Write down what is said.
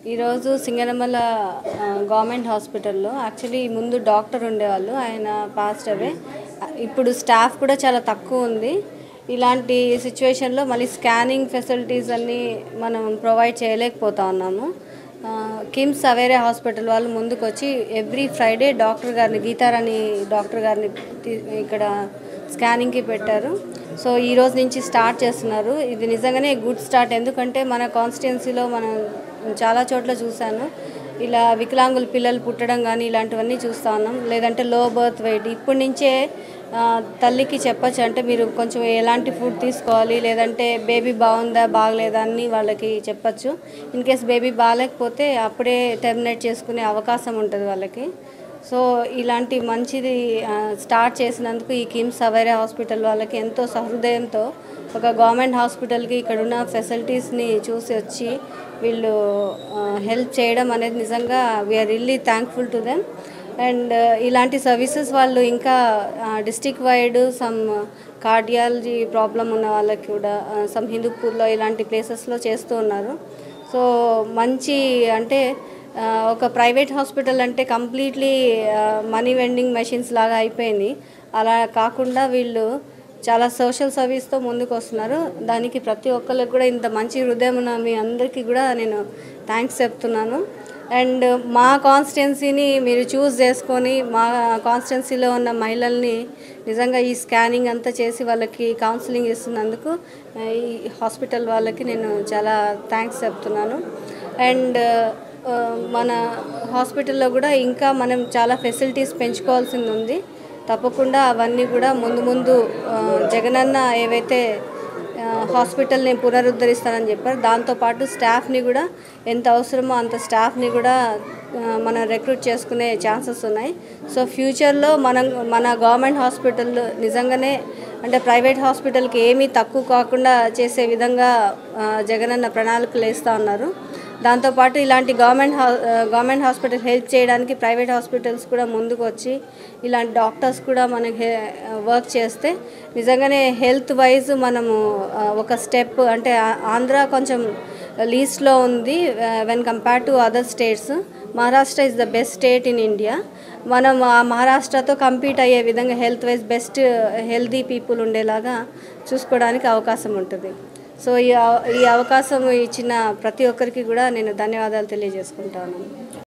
ఈరోజు సింగనమల ఆ, గవర్నమెంట్ హాస్పిటల్లో యాక్చువల్లీ ముందు డాక్టర్ ఉండేవాళ్ళు ఆయన పాస్ట్ అవే ఇప్పుడు స్టాఫ్ కూడా చాలా తక్కువ ఉంది ఇలాంటి సిచ్యువేషన్లో మళ్ళీ స్కానింగ్ ఫెసిలిటీస్ అన్నీ మనం ప్రొవైడ్ చేయలేకపోతా ఉన్నాము ఆ, కిమ్స్ అవేరే హాస్పిటల్ వాళ్ళు ముందుకు వచ్చి ఎవ్రీ ఫ్రైడే డాక్టర్ గారిని గీతారాణి డాక్టర్ గారిని తీ- ఇక్కడ స్కానింగ్కి పెట్టారు సో ఈ రోజు నుంచి స్టార్ట్ చేస్తున్నారు ఇది నిజంగానే గుడ్ స్టార్ట్ ఎందుకంటే మన కాన్స్టిట్యున్సీలో మనం చాలా చోట్ల చూశాను ఇలా వికలాంగుల పిల్లలు పుట్టడం కానీ ఇలాంటివన్నీ చూస్తా ఉన్నాం లేదంటే లో బర్త్ వెయిట్ ఇప్పటి నుంచే ఆ, తల్లికి చెప్పచ్చు అంటే మీరు కొంచెం ఎలాంటి ఫుడ్ తీసుకోవాలి లేదంటే బేబీ బాగుందా బాగలేదా అని వాళ్ళకి చెప్పచ్చు ఇన్ కేస్ బేబీ బాగాలేకపోతే అప్పుడే టెర్మినేట్ చేసుకునే అవకాశం ఉంటుంది వాళ్ళకి సో ఇలాంటి మంచిది ఆ, స్టార్ట్ చేసినందుకు ఈ కిమ్స్ అవేరే హాస్పిటల్ వాళ్ళకి ఎంతో సహృదయంతో ఒక గవర్నమెంట్ హాస్పిటల్కి ఇక్కడ ఉన్న ఫెసిలిటీస్ని చూసి వచ్చి వీళ్ళు హెల్ప్ చేయడం అనేది నిజంగా we are really thankful to them and ఇలాంటి సర్వీసెస్ వాళ్ళు ఇంకా district wide some cardiology problem ఉన్న వాళ్ళకి కూడా సమ్ హిందూపూర్లో ఇలాంటి ప్లేసెస్లో చేస్తూ ఉన్నారు సో మంచి అంటే ఆ, ఒక ప్రైవేట్ హాస్పిటల్ అంటే కంప్లీట్లీ మనీ వెండింగ్ మెషిన్స్ లాగా అయిపోయింది అలా కాకుండా వీళ్ళు చాలా సోషల్ సర్వీస్తో ముందుకు వస్తున్నారు దానికి ప్రతి ఒక్కరికి కూడా ఇంత మంచి హృదయం ఉన్న మీ అందరికీ కూడా నేను థ్యాంక్స్ చెప్తున్నాను అండ్ మా కాన్స్టిట్యున్సీని మీరు చూస్ చేసుకొని మా కాన్స్టిట్యున్సీలో ఉన్న మహిళల్ని నిజంగా ఈ స్కానింగ్ అంతా చేసి వాళ్ళకి కౌన్సిలింగ్ ఇస్తున్నందుకు ఆ, ఈ హాస్పిటల్ వాళ్ళకి నేను చాలా థ్యాంక్స్ చెప్తున్నాను అండ్ ఆ, మన హాస్పిటల్లో కూడా ఇంకా మనం చాలా ఫెసిలిటీస్ పెంచుకోవాల్సింది ఉంది తప్పకుండా అవన్నీ కూడా ముందు ముందు ఆ, జగనన్న ఏవైతే ఆ, హాస్పిటల్ని పునరుద్ధరిస్తానని చెప్పారు దాంతోపాటు స్టాఫ్ని కూడా ఎంత అవసరమో అంత స్టాఫ్ని కూడా ఆ, మనం రిక్రూట్ చేసుకునే ఛాన్సెస్ ఉన్నాయి సో ఫ్యూచర్లో మనం మన గవర్నమెంట్ హాస్పిటల్ నిజంగానే అంటే ప్రైవేట్ హాస్పిటల్కి ఏమీ తక్కువ కాకుండా చేసే విధంగా ఆ, జగనన్న ప్రణాళికలు వేస్తూ ఉన్నారు దాంతోపాటు ఇలాంటి గవర్నమెంట్ హా గవర్నమెంట్ హాస్పిటల్ హెల్ప్ చేయడానికి ప్రైవేట్ హాస్పిటల్స్ కూడా ముందుకు వచ్చి ఇలాంటి డాక్టర్స్ కూడా మనకి హె- వర్క్ చేస్తే నిజంగానే హెల్త్ వైజ్ మనము ఆ, ఒక స్టెప్ అంటే ఆ- ఆంధ్ర కొంచెం లీస్ట్లో ఉంది when compare to other states Maharashtra is the best state in India మనం ఆ మహారాష్ట్రతో కంపీట్ అయ్యే విధంగా health wise best healthy people ఉండేలాగా చూసుకోవడానికి అవకాశం ఉంటుంది సో ఈ అవ- ఈ అవకాశం ఇచ్చిన ప్రతి ఒక్కరికి కూడా నేను ధన్యవాదాలు తెలియజేసుకుంటాను